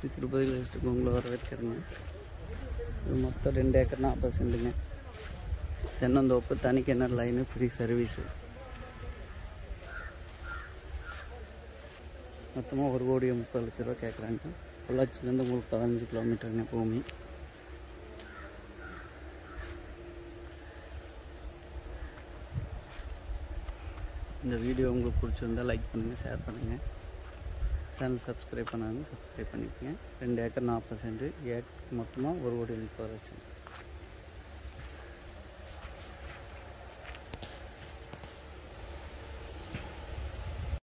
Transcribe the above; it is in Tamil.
ஸ்ரீ திருப்பதி லிஸ்ட்டுக்கு உங்களை வரவேற்கிறேங்க இது மொத்தம் ரெண்டு ஏக்கர் நாற்பது சென்ட்டுங்க தென்னந்தோப்பு தனி கிணறு லைனு ஃப்ரீ சர்வீஸு மொத்தமாக ஒரு கோடி முப்பது லட்ச ரூபா கேட்குறாங்க பொள்ளாச்சிலேருந்து உங்களுக்கு பதினஞ்சு கிலோமீட்டருங்க பூமி இந்த வீடியோ உங்களுக்கு பிடிச்சிருந்தா லைக் பண்ணுங்கள் ஷேர் பண்ணுங்கள் சேனல் சப்ஸ்கிரைப் பண்ணாங்க சப்ஸ்கிரைப் பண்ணிக்கோங்க ரெண்டு ஏக்கர் நாற்பது சென்ட் ஏக் மொத்தமாக ஒரு கோடி முப்பது லட்சம்